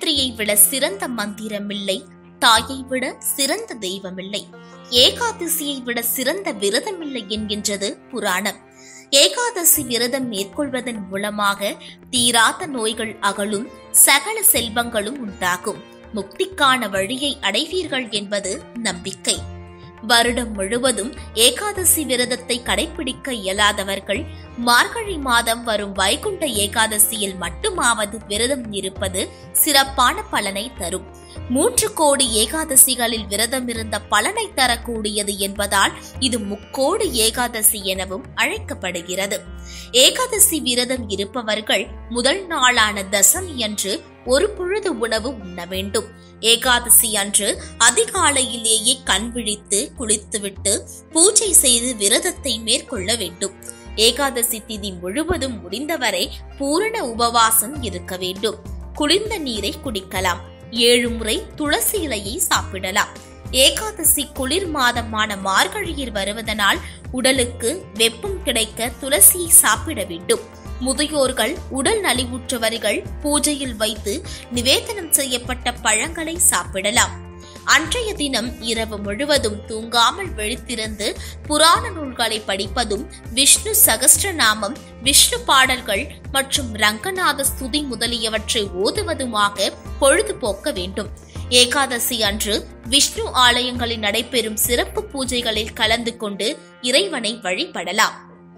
காயத்ரியை விட சிறந்த மந்திரமில்லை தாயை விட சிறந்த தெய்வமில்லை ஏகாதசியை விட சிறந்த விரதமில்லை என்கின்றது புராணம் ஏகாதசி விரதம் மேற்கொள்வதன் மூலமாக தீராத நோய்கள் அகலும் சகல செல்வங்களும் உண்டாகும் முக்திக்கான வழியை அடைவீர்கள் என்பது நம்பிக்கை வருடம் முழுவதும் ஏகாதசி விரதத்தை கடைபிடிக்க இயலாதவர்கள் மார்கழி மாதம் வரும் வைகுண்ட ஏகாதசியில் மட்டுமாவது விரதம் இருப்பது சிறப்பான பலனை தரும் மூன்று கோடி ஏகாதசிகளில் விரதம் இருந்த பலனை தரக்கூடியது என்பதால் இது முக்கோடி ஏகாதசி எனவும் அழைக்கப்படுகிறது ஏகாதசி விரதம் இருப்பவர்கள் முதல் நாளான தசமி அன்று ஒரு பொழுது உணவு உண்ண வேண்டும் ஏகாதசி அன்று அதிகாலையிலேயே கண் விழித்து குளித்துவிட்டு பூஜை செய்து விரதத்தை மேற்கொள்ள வேண்டும் ஏகாதசி திதி முழுவதும் முடிந்தவரை பூரண உபவாசம் இருக்க வேண்டும் குளிர்ந்த நீரை குடிக்கலாம் ஏழு முறை துளசி இலையை சாப்பிடலாம் ஏகாதசி குளிர் மாதமான மார்கழியில் வருவதனால் உடலுக்கு வெப்பம் கிடைக்க துளசியை சாப்பிட வேண்டும் முதியோர்கள் உடல் நலிவுற்றவர்கள் பூஜையில் வைத்து நிவேதனம் செய்யப்பட்ட பழங்களை சாப்பிடலாம் அன்றைய தினம் இரவு முழுவதும் தூங்காமல் விழித்திருந்து புராண நூல்களை படிப்பதும் விஷ்ணு சகஸ்ரநாமம் விஷ்ணு பாடல்கள் மற்றும் ரங்கநாத ஸ்துதி முதலியவற்றை ஓதுவதுமாக பொழுதுபோக்க வேண்டும் ஏகாதசி அன்று விஷ்ணு ஆலயங்களில் நடைபெறும் சிறப்பு பூஜைகளில் கலந்து கொண்டு இறைவனை வழிபடலாம்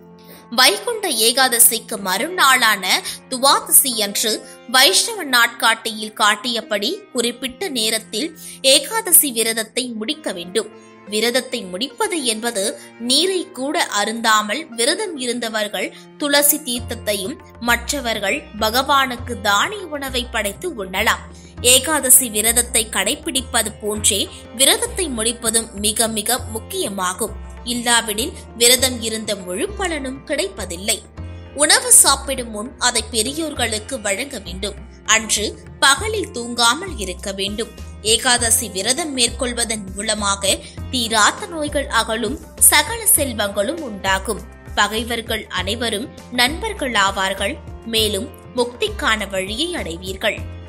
வைகுண்ட ஏகாதசிக்கு மறுநாளான துவாதசி அன்று வைஷ்ணவ நாட்காட்டியில் காட்டியபடி குறிப்பிட்ட நேரத்தில் ஏகாதசி விரதத்தை முடிக்க வேண்டும் விரதத்தை முடிப்பது என்பது நீரை கூட அருந்தாமல் விரதம் இருந்தவர்கள் துளசி தீர்த்தத்தையும் மற்றவர்கள் பகவானுக்கு தானிய உணவை படைத்து உண்ணலாம் ஏகாதசி விரதத்தை கடைபிடிப்பது போன்றே விரதத்தை முடிப்பதும் மிக மிக முக்கியமாகும் இல்லாவிடில் விரதம் இருந்த முழு பலனும் கிடைப்பதில்லை உணவு சாப்பிடும் முன் அதை பெரியோர்களுக்கு வழங்க வேண்டும் அன்று பகலில் தூங்காமல் இருக்க வேண்டும் ஏகாதசி விரதம் மேற்கொள்வதன் மூலமாக தீராத்த நோய்கள் அகலும் சகல செல்வங்களும் உண்டாகும் பகைவர்கள் அனைவரும் நண்பர்கள் ஆவார்கள் மேலும் முக்திக்கான வழியை அடைவீர்கள்